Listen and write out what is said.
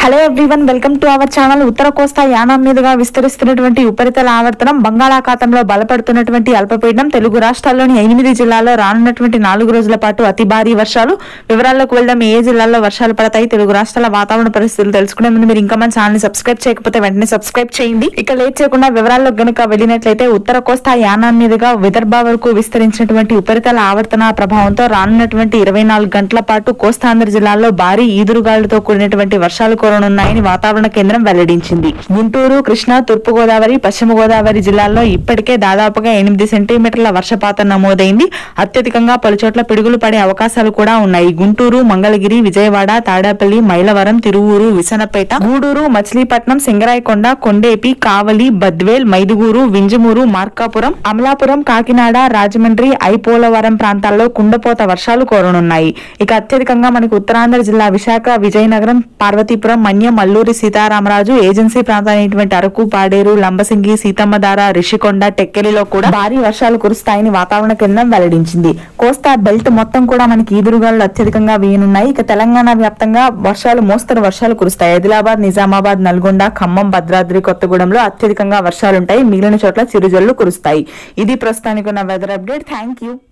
hello everyone welcome to our channel ఉత్తర కోస్తా యానాం మీదుగా విస్తరిస్తున్నటువంటి ఉపరితల ఆవర్తనం బంగాళాఖాతంలో బలపడుతున్నటువంటి అల్పపీడనం తెలుగు రాష్ట్రాల్లోని ఎనిమిది జిల్లాల్లో రానున్నటువంటి నాలుగు రోజుల పాటు అతి భారీ వర్షాలు వివరాల్లోకి వెళ్దాం ఏ జిల్లాల్లో వర్షాలు పడతాయి తెలుగు రాష్ట్రాల వాతావరణ పరిస్థితులు తెలుసుకునే ముందు మీరు ఇంకా మన ఛానల్ ని సబ్స్క్రైబ్ చేయకపోతే వెంటనే సబ్స్క్రైబ్ చేయండి ఇక లేట్ చేయకుండా వివరాల్లో గనుక వెళ్ళినట్లయితే ఉత్తర కోస్తా యానాం మీదుగా విదర్భ వరకు విస్తరించినటువంటి ఉపరితల ఆవర్తన ప్రభావంతో రానున్నటువంటి ఇరవై నాలుగు గంటల పాటు కోస్తాంధ్ర జిల్లాల్లో భారీ ఈదురుగాలులతో కూడినటువంటి వర్షాలు కురనున్నాయని వాతావరణ కేంద్రం వెల్లడించింది గుంటూరు కృష్ణా తూర్పు గోదావరి పశ్చిమ గోదావరి జిల్లాల్లో ఇప్పటికే దాదాపుగా ఎనిమిది సెంటీమీటర్ల వర్షపాతం నమోదైంది అత్యధికంగా పలుచోట్ల పిడుగులు పడే అవకాశాలు కూడా ఉన్నాయి గుంటూరు మంగళగిరి విజయవాడ తాడేపల్లి మైలవరం తిరువూరు విసనపేట గూడూరు మచిలీపట్నం సింగరాయకొండ కొండేపి కావలి బద్వేల్ మైదుగూరు వింజమూరు మార్కాపురం అమలాపురం కాకినాడ రాజమండ్రి ఐపోలవరం ప్రాంతాల్లో కుండపోత వర్షాలు కోరనున్నాయి ఇక అత్యధికంగా మనకు ఉత్తరాంధ్ర జిల్లా విశాఖ విజయనగరం పార్వతీపురం మన్యం అల్లూరి సీతారామరాజు ఏజెన్సీ ప్రాంతాలైనటువంటి అరకు పాడేరు లంబసింగి సీతమ్మధార రిషికొండ టెక్కెలిలో కూడా భారీ వర్షాలు కురుస్తాయని వాతావరణ కేంద్రం వెల్లడించింది కోస్తా బెల్ట్ మొత్తం కూడా మనకి ఈదురుగాలు అత్యధికంగా వేయనున్నాయి ఇక తెలంగాణ వ్యాప్తంగా వర్షాలు మోస్తరు వర్షాలు కురుస్తాయి ఆదిలాబాద్ నిజామాబాద్ నల్గొండ ఖమ్మం భద్రాద్రి కొత్తగూడెంలో అత్యధికంగా వర్షాలుంటాయి మిగిలిన చోట్ల చిరుజల్లు కురుస్తాయి ఇది ప్రస్తుతానికి ఉన్న వెదర్ అప్డేట్ థ్యాంక్ యూ